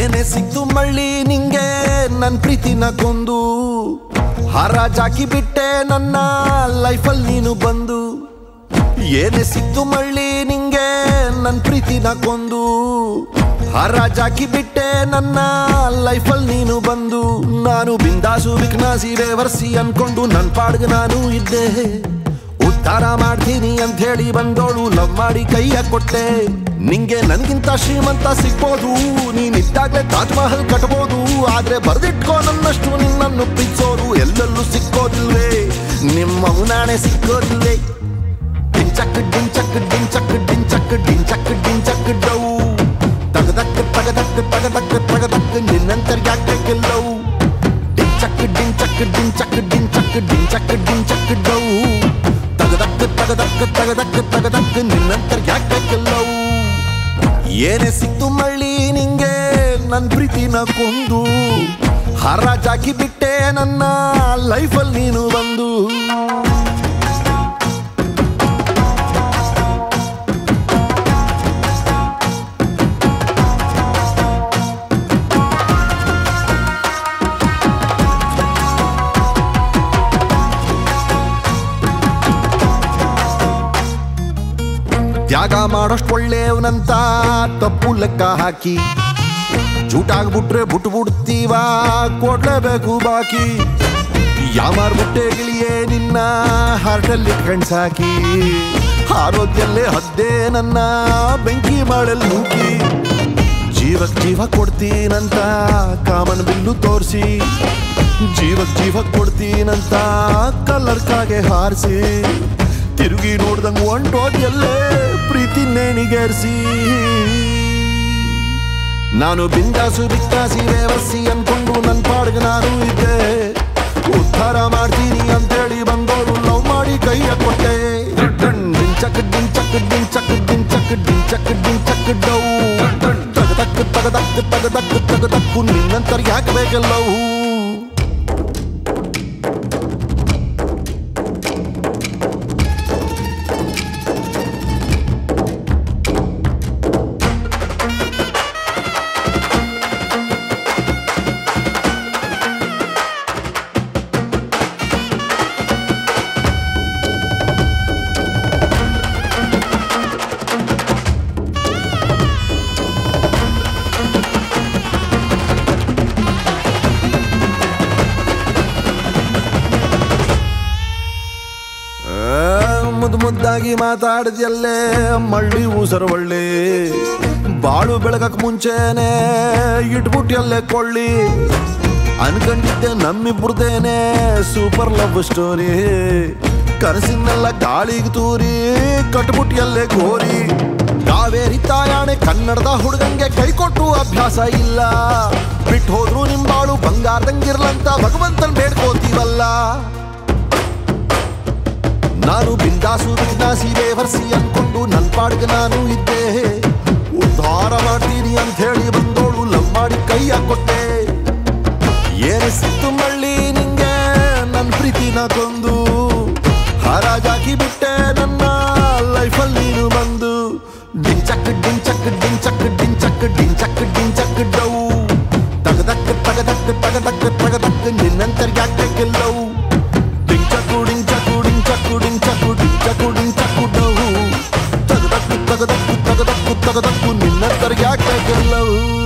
ಏನೇ ಸಿಕ್ತು ಮಳ್ಳಿ ನಿಂಗೆ ನನ್ ಪ್ರೀತಿನ ಕೊಂದು ಹರಾಜಾಕಿ ಬಿಟ್ಟೆ ನನ್ನ ಲೈಫಲ್ಲಿ ನೀನು ಬಂದು ಏನೇ ಸಿಕ್ತು ಮಳ್ಳಿ ನಿಂಗೆ ನನ್ ಪ್ರೀತಿನ ಕೊಂದು ಹರಾಜಾಕಿ ಬಿಟ್ಟೆ ನನ್ನ ಲೈಫಲ್ಲಿ ನೀನು ಬಂದು ನಾನು ಬಿಂದಾಸು ವಿಕ್ನಾಸಿ ರೇವರ್ಸಿ ಅನ್ಕೊಂಡು ನನ್ ಪಾಡ್ಗೆ ನಾನು ಇದ್ದೆ ಉದ್ಧಾರ ಮಾಡ್ತೀನಿ ಅಂತ ಹೇಳಿ ಬಂದೋಳು ಲವ್ ಮಾಡಿ ಕೈಯ ಕೊಟ್ಟೆ ನಿಂಗೆ ನನ್ಗಿಂತ ಶ್ರೀಮಂತ ಸಿಗ್ಬೋದು ನೀನಿದ್ದಾಗ್ಲೇ ತಾಜ್ ಮಹಲ್ ಕಟ್ಬೋದು ಆದ್ರೆ ಬರ್ದಿಟ್ಕೋ ನನ್ನಷ್ಟು ನಿನ್ನನ್ನು ಪ್ರೀತಿಸೋರು ಎಲ್ಲೆಲ್ಲೂ ಸಿಕ್ಕೋದಿಲ್ವೇ ನಿಮ್ಮ ನಾಣೆ ಸಿಕ್ಕೋದಿಲ್ವೇ ಡಿಂಚಕ್ ಡಿಂಚಕ್ ಡಿಂಚಕ್ ಡಿಂಚಕ್ ಡಿಂಚಕ್ ಡಿಂಚಕ್ ಡೌ ತಗದಕ್ ತಗದಕ್ ತಗದಕ್ ತಗದಕ್ ನಿನ್ನಂತರ್ ಯಾಕೆ ಗೆಲ್ಲವು ಡಿಂಚಕ್ ಡಿಂಚಕ್ ಡಿಂಚಕ್ ಡಿಂಚಕ್ ಡಿಂಚಕ್ ಡಿಂಚಕ್ ಡೌ ತಗದಕ್ ತಗದಕ್ ತಗದಕ್ ತಗದಕ್ ನಿನ್ನಂತರ್ ಯಾಕೆ ಗೆಲ್ಲವು ಏನೇ ಸಿಕ್ತು ಮಳ್ಳಿ ನಿಂಗೆ ನನ್ ಪ್ರೀತಿನ ಕೊಂದು ಹರಾಜಾಕಿ ಬಿಟ್ಟೆ ನನ್ನ ಲೈಫಲ್ಲಿ ನೀನು ಬಂದು ತ್ಯಾಗ ಮಾಡೋಷ್ಟು ಒಳ್ಳೆಯವನಂತ ತಪ್ಪು ಲೆಕ್ಕ ಹಾಕಿ ಜೂಟಾಗ್ಬಿಟ್ರೆ ಬಿಟ್ಟು ಬಿಡ್ತೀವ ಕೊಡ್ಲೇಬೇಕು ಬಾಕಿ ಯಾಮಾರ್ಬಿಟ್ಟೆ ಗಿಳಿಯೇ ನಿನ್ನ ಹಾರ್ಟಲ್ಲಿ ಕಣ್ಸಾಕಿ ಆರೋಗ್ಯಲ್ಲೇ ಹದ್ದೆ ನನ್ನ ಬೆಂಕಿ ಮಾಡಲ್ ನೂಕಿ ಜೀವಕ್ ಜೀವ ಕೊಡ್ತೀನಂತ ಕಾಮನ್ ಬಿಲ್ಲು ತೋರಿಸಿ ಜೀವಕ್ ಜೀವ ಕೊಡ್ತೀನಂತ ಕಲರ್ ಕಾಗೆ ಹಾರಿಸಿ ತಿರುಗಿ ನೋಡ್ದಂಗ್ ಹೊಂಟೋದ್ಯಲ್ಲೇ ಪ್ರೀತಿ ನೇಣಿಗೇರಿಸಿ ನಾನು ಬಿಂದಾಸು ಬಿಕ್ಕಾಸಿ ರೇವರ್ಸಿ ಅನ್ಕೊಂಡು ನನ್ ಪಾಡ್ಗೆ ನಾನು ಇದ್ದೆ ಉದ್ಧಾರ ಮಾಡ್ತೀನಿ ಅಂತೇಳಿ ಬಂದೋರು ಲವ್ ಮಾಡಿ ಕೈಯ ಕೊಟ್ಟೆ ಡಿಂಚಕ್ ಡಿಂಚಕ್ ಡಿಂಚಕ್ ಡಿಂಚಕ್ ಡಿಂಚಕ್ ಡಿಂಚಕ್ ಡೌ ತಗದಕ್ ತಗದಕ್ ತಗದಕ್ ತಗದಕ್ಕು ನಿನ್ನಂತರ ಯಾಕೆ ಬೇಕೆಲ್ಲವು ಮುದ್ದು ಮುದ್ದಾಗಿ ಮಾತಾಡಿದ್ಯಲ್ಲೇ ಮಳ್ಳಿ ಊಸರ ಒಳ್ಳೆ ಬಾಳು ಬೆಳಗಕ್ ಮುಂಚೆನೆ ಇಟ್ಬಿಟ್ಯಲ್ಲೇ ಕೊಳ್ಳಿ ಅನ್ಕೊಂಡಿದ್ದೆ ನಮ್ಮಿಬ್ರದೇನೆ ಸೂಪರ್ ಲವ್ ಸ್ಟೋರಿ ಕನಸಿನೆಲ್ಲ ಗಾಳಿಗೆ ತೂರಿ ಕಟ್ಬಿಟ್ಯಲ್ಲೇ ಗೋರಿ ಕಾವೇರಿ ತಾಯಾಣೆ ಕನ್ನಡದ ಹುಡುಗಂಗೆ ಕೈ ಕೊಟ್ಟು ಅಭ್ಯಾಸ ಇಲ್ಲ ಬಿಟ್ಟು ಹೋದ್ರು ನಿಂಬಾಳು ಬಂಗಾರದಂಗಿರ್ಲಂತ ಭಗವಂತನ್ ಬೇಡ್ಕೋತೀವಲ್ಲ ನಾನು ಬಿಂದಾಸು ಬಿಂದಾಸಿ ರೇವರ್ಸಿ ಅನ್ಕೊಂಡು ನನ್ ಪಾಡ್ಗೆ ನಾನು ಇದ್ದೆ ಉದ್ಧಾರ ಮಾಡ್ತೀನಿ ಅಂತ ಹೇಳಿ ಬಂದೋಳು ಲವ್ ಮಾಡಿ ಕೈಯ ಕೊಟ್ಟೆ ಏನು ಸಿಕ್ತು ಮಳ್ಳಿ ನಿಂಗೆ ನನ್ ಪ್ರೀತಿನ ಕೊಂದು ಹರಾಜಾಕಿ ಬಿಟ್ಟೆ ನನ್ನ ಲೈಫಲ್ಲಿ ನೀನು ಬಂದು ಡಿಂಚಕ್ ಡಿಂಚಕ್ ಡಿಂಚಕ್ ಡಿಂಚಕ್ ಡಿಂಚಕ್ ಡಿಂಚಕ್ ಡೌ ತಗದಕ್ ತಗದಕ್ ತಗದಕ್ ತಗದಕ್ ನಿನ್ನಂತರ್ ಯಾಕೆ ಗೆಲ್ಲವು ಡಿಂಚಕು ಡಿಂಚಕು ಡಿಂಚಕು ಡಿಂಚಕು ಡಿಂಚಕು ಡಿಂಚಕು ಡೌ ತಗದಕ್ಕು ತಗದಕ್ಕು ತಗದಕ್ಕು ತಗದಕ್ಕು ನಿನ್ನಂತರ್ ಯಾಕೆ ಗೆಲ್ಲವು